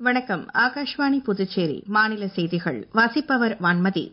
வணக்கம் ஆகாஷ்வாணி புதுச்சேரி மாநில செய்திகள் வாசிப்பவர் வான்மதி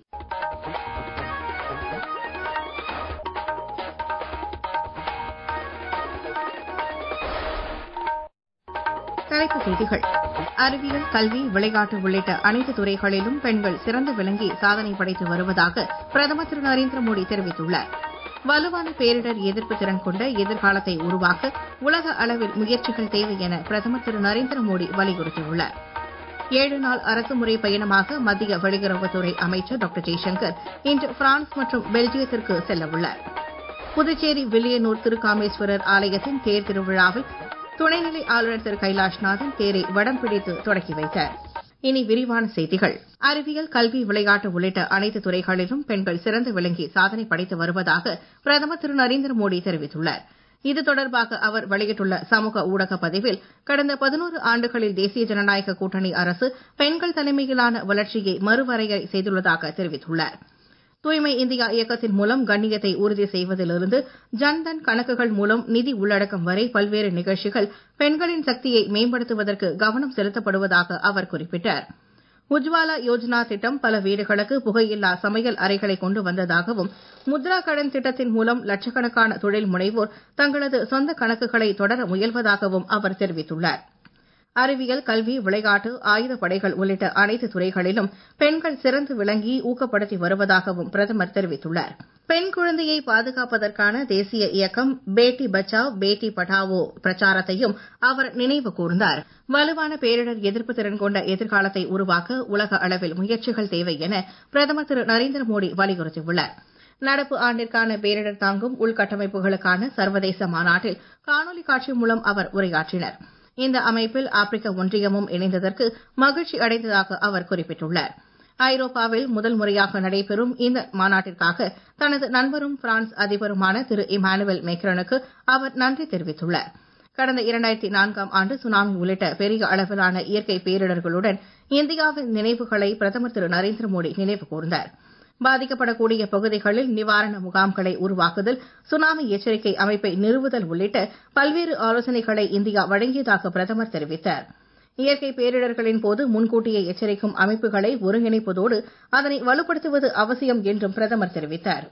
தலைப்புச் செய்திகள் அறிவியல் கல்வி விளையாட்டு உள்ளிட்ட அனைத்து துறைகளிலும் பெண்கள் சிறந்து விளங்கி சாதனை படைத்து வருவதாக பிரதமர் திரு நரேந்திர மோடி தெரிவித்துள்ளார் வலுவான பேரிடர் எதிர்ப்பு திறன் கொண்ட எதிர்காலத்தை உருவாக்க உலக அளவில் முயற்சிகள் தேவை என பிரதமர் திரு நரேந்திர மோடி வலியுறுத்தியுள்ளார் ஏழு நாள் அரசுமுறை பயணமாக மத்திய வெளியுறவுத்துறை அமைச்சர் டாக்டர் ஜெய்சங்கர் இன்று பிரான்ஸ் மற்றும் பெல்ஜியத்திற்கு செல்லவுள்ளார் புதுச்சேரி வில்லியனூர் திருக்காமேஸ்வரர் ஆலயத்தின் தேர் திருவிழாவில் துணைநிலை ஆளுநர் திரு கைலாஷ்நாதன் தேரை வடம் பிடித்து தொடக்கி வைத்தார் இனி விரிவான செய்திகள் அறிவியல் கல்வி விளையாட்டு உள்ளிட்ட அனைத்து துறைகளிலும் பெண்கள் சிறந்து விளங்கி சாதனை படைத்து வருவதாக பிரதமர் திரு நரேந்திர மோடி தெரிவித்துள்ளார் இது தொடர்பாக அவர் வெளியிட்டுள்ள சமூக ஊடக பதிவில் கடந்த பதினோரு ஆண்டுகளில் தேசிய ஜனநாயக கூட்டணி அரசு பெண்கள் தலைமையிலான வளர்ச்சியை மறுவரையறை செய்துள்ளதாக தெரிவித்துள்ளார் தூய்மை இந்தியா இயக்கத்தின் மூலம் கண்ணியத்தை உறுதி செய்வதிலிருந்து ஜன்தன் கணக்குகள் மூலம் நிதி உள்ளடக்கம் வரை பல்வேறு நிகழ்ச்சிகள் பெண்களின் சக்தியை மேம்படுத்துவதற்கு கவனம் செலுத்தப்படுவதாக அவர் குறிப்பிட்டார் உஜ்வாலா யோஜனா திட்டம் பல வீடுகளுக்கு புகையில்லா சமையல் அறைகளை கொண்டு வந்ததாகவும் முத்ரா கடன் திட்டத்தின் மூலம் லட்சக்கணக்கான தொழில் முனைவோர் தங்களது சொந்த கணக்குகளை தொடர முயல்வதாகவும் அவர் தெரிவித்துள்ளார் அறிவியல் கல்வி விளையாட்டு ஆயுதப் படைகள் உள்ளிட்ட அனைத்து துறைகளிலும் பெண்கள் சிறந்து விளங்கி ஊக்கப்படுத்தி வருவதாகவும் பிரதமர் தெரிவித்துள்ளார் பெண் குழந்தையை பாதுகாப்பதற்கான தேசிய இயக்கம் பேட்டி பச்சாவ் பேட்டி படாவோ பிரச்சாரத்தையும் அவர் நினைவு கூர்ந்தார் வலுவான பேரிடர் எதிர்ப்பு திறன் கொண்ட எதிர்காலத்தை உருவாக்க உலக அளவில் முயற்சிகள் தேவை என பிரதமர் திரு நரேந்திர மோடி வலியுறுத்தியுள்ளார் நடப்பு ஆண்டிற்கான பேரிடர் தாங்கும் உள்கட்டமைப்புகளுக்கான சர்வதேச மாநாட்டில் காணொலி காட்சி மூலம் அவர் உரையாற்றினார் இந்த அமைப்பில் ஆப்பிரிக்க ஒன்றியமும் இணைந்ததற்கு மகிழ்ச்சி அடைந்ததாக அவர் குறிப்பிட்டுள்ளார் ஐரோப்பாவில் முதல் முறையாக நடைபெறும் இந்த மாநாட்டிற்காக தனது நண்பரும் பிரான்ஸ் அதிபருமான திரு இமானுவேல் மேக்ரனுக்கு அவர் நன்றி தெரிவித்துள்ளார் கடந்த இரண்டாயிரத்தி நான்காம் ஆண்டு சுனாமி உள்ளிட்ட பெரிய அளவிலான இயற்கை பேரிடர்களுடன் இந்தியாவின் நினைவுகளை பிரதமர் திரு நரேந்திர மோடி நினைவு கூர்ந்தார் பாதிக்கப்படக்கூடிய பகுதிகளில் நிவாரண முகாம்களை உருவாக்குதல் சுனாமி எச்சரிக்கை அமைப்பை நிறுவுதல் உள்ளிட்ட பல்வேறு ஆலோசனைகளை இந்தியா வழங்கியதாக பிரதமர் தெரிவித்தார் இயற்கை பேரிடர்களின் போது முன்கூட்டியே எச்சரிக்கும் அமைப்புகளை ஒருங்கிணைப்பதோடு அதனை வலுப்படுத்துவது அவசியம் என்றும் பிரதமர் தெரிவித்தார்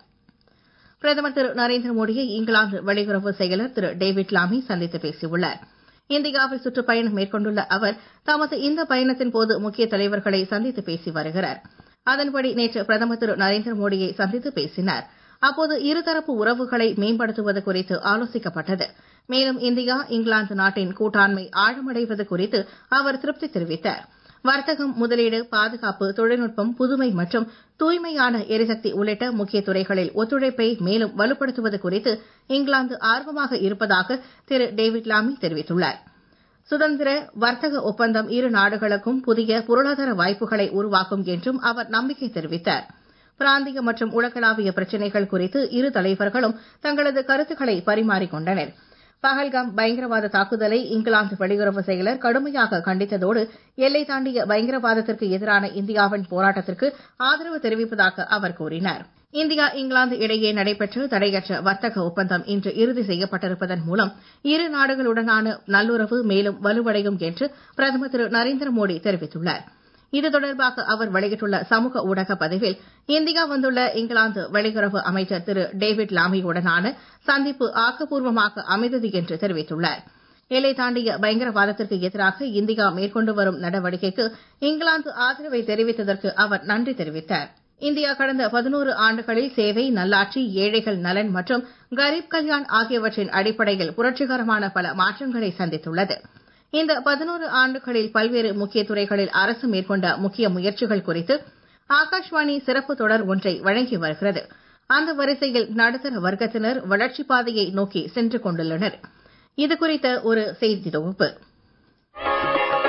பிரதமர் திரு நரேந்திர மோடியை இங்கிலாந்து வெளியுறவு செயலர் திரு டேவிட் லாமி சந்தித்து பேசியுள்ளார் இந்தியாவில் சுற்றுப்பயணம் மேற்கொண்டுள்ள அவர் தமது இந்த பயணத்தின் போது முக்கிய தலைவர்களை சந்தித்து பேசி வருகிறார் அதன்படி நேற்று பிரதமர் திரு நரேந்திர மோடியை சந்தித்து பேசினார் அப்போது இருதரப்பு உறவுகளை மேம்படுத்துவது குறித்து ஆலோசிக்கப்பட்டது மேலும் இந்தியா இங்கிலாந்து நாட்டின் கூட்டாண்மை ஆழமடைவது குறித்து அவர் திருப்தி தெரிவித்தார் வர்த்தகம் முதலீடு பாதுகாப்பு தொழில்நுட்பம் புதுமை மற்றும் தூய்மையான எரிசக்தி உள்ளிட்ட முக்கிய துறைகளில் ஒத்துழைப்பை மேலும் வலுப்படுத்துவது குறித்து இங்கிலாந்து ஆர்வமாக இருப்பதாக திரு டேவிட் லாமி தெரிவித்துள்ளார் சுதந்திர வர்த்தக ஒப்பந்தம் இரு நாடுகளுக்கும் புதிய பொருளாதார வாய்ப்புகளை உருவாக்கும் என்றும் அவர் நம்பிக்கை தெரிவித்தார் பிராந்திய மற்றும் உலகளாவிய பிரச்சினைகள் குறித்து இரு தலைவர்களும் தங்களது கருத்துக்களை பரிமாறிக் கொண்டனர் பகல்காம் பயங்கரவாத தாக்குதலை இங்கிலாந்து வெளியுறவு செயலர் கடுமையாக கண்டித்ததோடு எல்லை தாண்டிய பயங்கரவாதத்திற்கு எதிரான இந்தியாவின் போராட்டத்திற்கு ஆதரவு தெரிவிப்பதாக அவர் கூறினார் இந்தியா இங்கிலாந்து இடையே நடைபெற்ற தடையற்ற வர்த்தக ஒப்பந்தம் இன்று இறுதி செய்யப்பட்டிருப்பதன் மூலம் இரு நாடுகளுடனான நல்லுறவு மேலும் வலுவடையும் என்று பிரதமர் திரு நரேந்திர மோடி தெரிவித்துள்ளார் இது தொடர்பாக அவர் வெளியிட்டுள்ள சமூக ஊடக பதிவில் இந்தியா வந்துள்ள இங்கிலாந்து வெளியுறவு அமைச்சர் திரு டேவிட் லாமியுடனான சந்திப்பு ஆக்கப்பூர்வமாக அமைந்தது என்று தெரிவித்துள்ளார் எல்லை தாண்டிய பயங்கரவாதத்திற்கு எதிராக இந்தியா மேற்கொண்டு வரும் நடவடிக்கைக்கு இங்கிலாந்து ஆதரவை தெரிவித்ததற்கு அவர் நன்றி தெரிவித்தார் இந்தியா கடந்த பதினோரு ஆண்டுகளில் சேவை நல்லாட்சி ஏழைகள் நலன் மற்றும் கரீப் கல்யாண் ஆகியவற்றின் அடிப்படையில் புரட்சிகரமான பல மாற்றங்களை சந்தித்துள்ளது இந்த பதினோரு ஆண்டுகளில் பல்வேறு முக்கிய துறைகளில் அரசு மேற்கொண்ட முக்கிய முயற்சிகள் குறித்து ஆகாஷ்வாணி சிறப்பு தொடர் ஒன்றை வழங்கி வருகிறது அந்த வரிசையில் நடுத்தர வர்க்கத்தினர் வளர்ச்சிப் பாதையை நோக்கி சென்று கொண்டுள்ளனர் இது குறித்த ஒரு செய்தி தொகுப்பு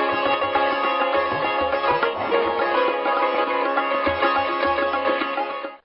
இந்திய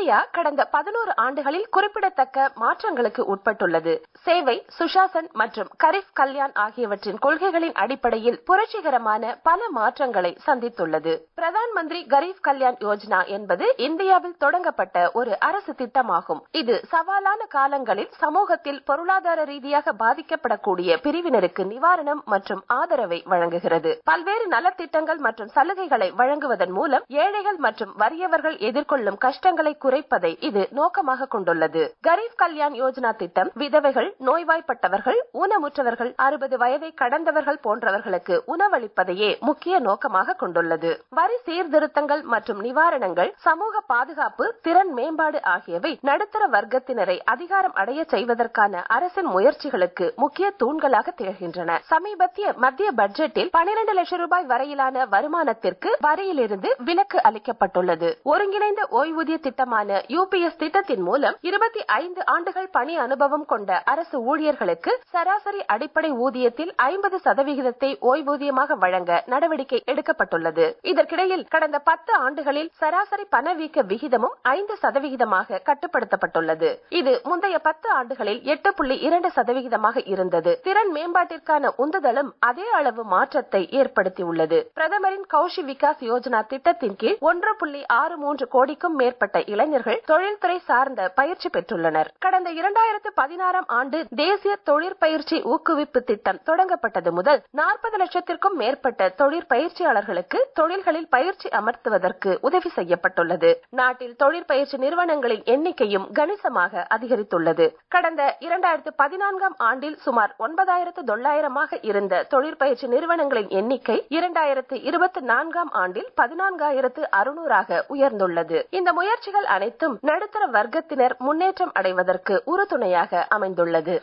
இந்தியா கடந்த பதினோரு ஆண்டுகளில் குறிப்பிடத்தக்க மாற்றங்களுக்கு உட்பட்டுள்ளது சேவை சுஷாசன் மற்றும் கரிஃப் கல்யாண் ஆகியவற்றின் கொள்கைகளின் அடிப்படையில் புரட்சிகரமான பல மாற்றங்களை சந்தித்துள்ளது பிரதான் மந்திரி கரீப் கல்யாண் யோஜனா என்பது இந்தியாவில் தொடங்கப்பட்ட ஒரு அரசு திட்டமாகும் இது சவாலான காலங்களில் சமூகத்தில் பொருளாதார ரீதியாக பாதிக்கப்படக்கூடிய பிரிவினருக்கு நிவாரணம் மற்றும் ஆதரவை வழங்குகிறது பல்வேறு நலத்திட்டங்கள் மற்றும் சலுகைகளை வழங்குவதன் மூலம் ஏழைகள் மற்றும் வறியவர்கள் எதிர்கொள்ளும் கஷ்டங்களை குறைப்பதை இது நோக்கமாக கொண்டுள்ளது கரீப் கல்யாண் யோஜனா திட்டம் விதவைகள் நோய்வாய்ப்பட்டவர்கள் ஊனமுற்றவர்கள் அறுபது வயதை கடந்தவர்கள் போன்றவர்களுக்கு உணவளிப்பதையே முக்கிய நோக்கமாக கொண்டுள்ளது வரி சீர்திருத்தங்கள் மற்றும் நிவாரணங்கள் சமூக பாதுகாப்பு திறன் மேம்பாடு ஆகியவை நடுத்தர வர்க்கத்தினரை அதிகாரம் அடைய செய்வதற்கான அரசின் முயற்சிகளுக்கு முக்கிய தூண்களாக திகழ்கின்றன சமீபத்திய மத்திய பட்ஜெட்டில் பனிரெண்டு லட்சம் ரூபாய் வரையிலான வருமானத்திற்கு வரியிலிருந்து விலக்கு அளிக்கப்பட்டுள்ளது ஒருங்கிணைந்த ஓய்வூதிய திட்டமான யூபிஎஸ் திட்டத்தின் மூலம் இருபத்தி ஐந்து ஆண்டுகள் பணி அனுபவம் கொண்ட அரசு ஊழியர்களுக்கு சராசரி அடிப்படை ஊதியத்தில் ஐம்பது சதவிகிதத்தை ஓய்வூதியமாக வழங்க நடவடிக்கை எடுக்கப்பட்டுள்ளது இதற்கிடையில் கடந்த பத்து ஆண்டுகளில் சராசரி பணவீக்க விகிதமும் ஐந்து சதவிகிதமாக கட்டுப்படுத்தப்பட்டுள்ளது இது முந்தைய பத்து ஆண்டுகளில் எட்டு புள்ளி இரண்டு சதவிகிதமாக இருந்தது திறன் மேம்பாட்டிற்கான உந்துதலும் அதே அளவு மாற்றத்தை ஏற்படுத்தியுள்ளது பிரதமரின் கௌஷி விகாஸ் யோஜனா திட்டத்தின் கீழ் ஒன்று புள்ளி ஆறு மூன்று கோடிக்கும் மேற்பட்ட இளைஞர்கள் தொழில்துறை சார்ந்த பயிற்சி பெற்றுள்ளனர் கடந்த இரண்டாயிரத்து பதினாறாம் ஆண்டு தேசிய தொழிற்பயிற்சி ஊக்குவிப்பு திட்டம் தொடங்கப்பட்டது முதல் நாற்பது லட்சத்திற்கும் மேற்பட்ட தொழிற்பயிற்சியாளர்களுக்கு தொழில்களில் பயிற்சி அமர்த்துவதற்கு உதவி செய்யப்பட்டுள்ளது நாட்டில் தொழிற்பயிற்சி நிறுவனங்களின் எண்ணிக்கையும் கணிசமாக அதிகரித்துள்ளது கடந்த இரண்டாயிரத்து பதினான்காம் ஆண்டில் சுமார் ஒன்பதாயிரத்து தொள்ளாயிரமாக இருந்த தொழிற்பயிற்சி நிறுவனங்களின் எண்ணிக்கை இரண்டாயிரத்து இருபத்தி நான்காம் ஆண்டில் பதினான்காயிரத்து அறுநூறாக உயர்ந்துள்ளது இந்த முயற்சிகள் அனைத்தும் நடுத்தர வர்க்கத்தினர் முன்னேற்றம் அடைவதற்கு உறுதுணையாக அமைந்துள்ளது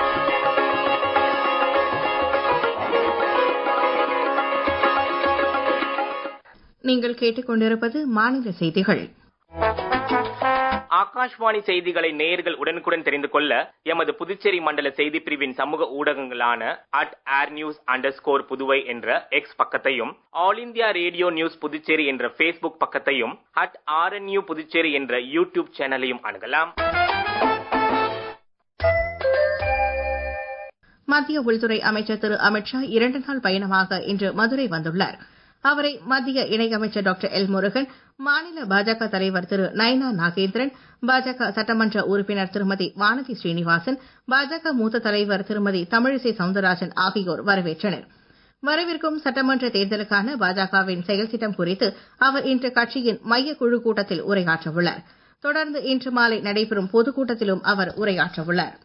நீங்கள் கேட்டுக்கொண்டிருப்பது மாநில செய்திகள் ஆகாஷ்வாணி செய்திகளை நேயர்கள் உடனுக்குடன் தெரிந்து கொள்ள எமது புதுச்சேரி மண்டல செய்தி பிரிவின் சமூக ஊடகங்களான at air news underscore Puduvai என்ற எக்ஸ் பக்கத்தையும் all India radio news Puducherry என்ற பேஸ்புக் பக்கத்தையும் அட் ஆர்என்யூ புதுச்சேரி என்ற யூடியூப் சேனலையும் அணுகலாம் மத்திய உள்துறை அமைச்சர் திரு அமித்ஷா இரண்டு நாள் பயணமாக இன்று மதுரை வந்துள்ளார் அவரை மத்திய இணையமைச்சர் டாக்டர் எல் முருகன் மாநில பாஜக தலைவர் திரு நயனா நாகேந்திரன் பாஜக சட்டமன்ற உறுப்பினர் திருமதி வானதி ஸ்ரீனிவாசன் பாஜக மூத்த தலைவர் திருமதி தமிழிசை சவுந்தரராஜன் ஆகியோர் வரவேற்றனர் வரவிருக்கும் சட்டமன்ற தேர்தலுக்கான பாஜகவின் செயல் திட்டம் குறித்து அவர் இன்று கட்சியின் மைய குழு கூட்டத்தில் உரையாற்றவுள்ளார் தொடர்ந்து இன்று மாலை நடைபெறும் பொதுக்கூட்டத்திலும் அவர் உரையாற்றவுள்ளார்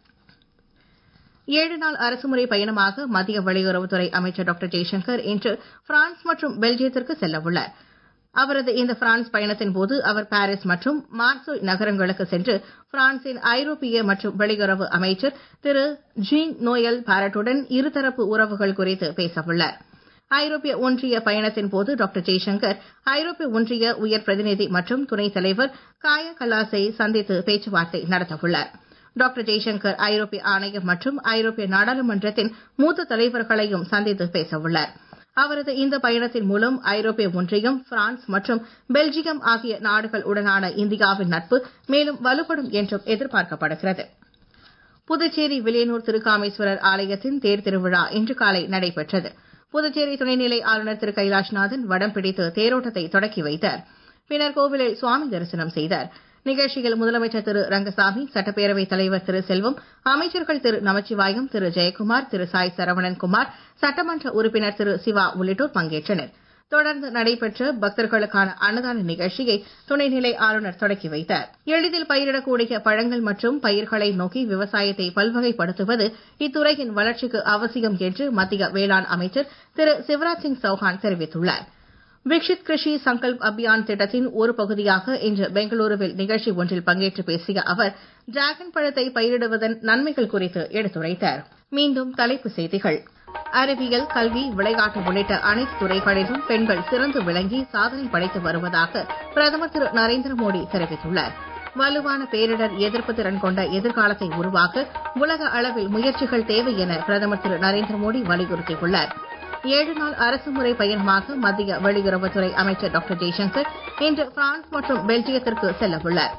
ஏழு நாள் அரசுமுறை பயணமாக மத்திய வெளியுறவுத்துறை அமைச்சர் டாக்டர் ஜெய்சங்கர் இன்று பிரான்ஸ் மற்றும் பெல்ஜியத்திற்கு செல்லவுள்ளார் அவரது இந்த பிரான்ஸ் பயணத்தின் போது அவர் பாரிஸ் மற்றும் மார்சோய் நகரங்களுக்கு சென்று பிரான்சின் ஐரோப்பிய மற்றும் வெளியுறவு அமைச்சர் திரு ஜீன் நோயல் பாரட்டுடன் இருதரப்பு உறவுகள் குறித்து பேசவுள்ளார் ஐரோப்பிய ஒன்றிய பயணத்தின் போது டாக்டர் ஜெய்சங்கர் ஐரோப்பிய ஒன்றிய உயர் பிரதிநிதி மற்றும் துணைத் தலைவர் காயா கல்லாஸை சந்தித்து பேச்சுவார்த்தை நடத்தவுள்ளார் டாக்டர் ஜெய்சங்கர் ஐரோப்பிய ஆணையம் மற்றும் ஐரோப்பிய நாடாளுமன்றத்தின் மூத்த தலைவர்களையும் சந்தித்து பேசவுள்ளார் அவரது இந்த பயணத்தின் மூலம் ஐரோப்பிய ஒன்றியம் பிரான்ஸ் மற்றும் பெல்ஜியம் ஆகிய நாடுகள் உடனான இந்தியாவின் நட்பு மேலும் வலுப்படும் என்றும் எதிர்பார்க்கப்படுகிறது புதுச்சேரி வில்லியனூர் திருக்காமேஸ்வரர் ஆலயத்தின் தேர் திருவிழா இன்று காலை நடைபெற்றது புதுச்சேரி துணைநிலை ஆளுநர் திரு கைலாஷ்நாதன் வடம் பிடித்து தேரோட்டத்தை தொடக்கி வைத்தார் பின்னர் கோவிலில் சுவாமி தரிசனம் செய்தார் நிகழ்ச்சியில் முதலமைச்சர் திரு ரங்கசாமி சட்டப்பேரவைத் தலைவர் திரு செல்வம் அமைச்சர்கள் திரு நமச்சிவாயம் திரு ஜெயக்குமார் திரு சாய் சரவணன் குமார் சட்டமன்ற உறுப்பினர் திரு சிவா உள்ளிட்டோர் பங்கேற்றனர் தொடர்ந்து நடைபெற்ற பக்தர்களுக்கான அன்னதான நிகழ்ச்சியை துணைநிலை ஆளுநர் தொடக்கி வைத்தார் எளிதில் பயிரிடக்கூடிய பழங்கள் மற்றும் பயிர்களை நோக்கி விவசாயத்தை பல்வகைப்படுத்துவது இத்துறையின் வளர்ச்சிக்கு அவசியம் என்று மத்திய வேளாண் அமைச்சர் திரு சிவராஜ் சிங் சௌஹான் தெரிவித்துள்ளார் விக்ஷித் கிருஷி சங்கல்ப் அபியான் திட்டத்தின் ஒரு பகுதியாக இன்று பெங்களூருவில் நிகழ்ச்சி ஒன்றில் பங்கேற்று பேசிய அவர் டிராகன் பழத்தை பயிரிடுவதன் நன்மைகள் குறித்து எடுத்துரைத்தார் மீண்டும் தலைப்புச் செய்திகள் அறிவியல் கல்வி விளையாட்டு உள்ளிட்ட அனைத்து துறைகளிலும் பெண்கள் சிறந்து விளங்கி சாதனை படைத்து வருவதாக பிரதமர் திரு நரேந்திர மோடி தெரிவித்துள்ளார் வலுவான பேரிடர் எதிர்ப்பு திறன் கொண்ட எதிர்காலத்தை உருவாக்க உலக அளவில் முயற்சிகள் தேவை என பிரதமர் திரு நரேந்திர மோடி வலியுறுத்தியுள்ளார் ஏழு நாள் அரசுமுறை பயணமாக மத்திய வெளியுறவுத்துறை அமைச்சர் டாக்டர் ஜெய்சங்கர் இன்று பிரான்ஸ் மற்றும் பெல்ஜியத்திற்கு செல்லவுள்ளார்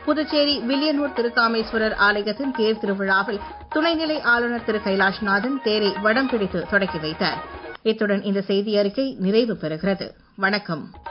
புதுச்சேரி வில்லியனூர் திருக்காமேஸ்வரர் ஆலயத்தின் தேர் திருவிழாவில் துணைநிலை ஆளுநர் திரு கைலாஷ்நாதன் தேரை வடம் பிடித்து தொடக்கி வைத்தார் இத்துடன் இந்த செய்தி அறிக்கை நிறைவு பெறுகிறது வணக்கம்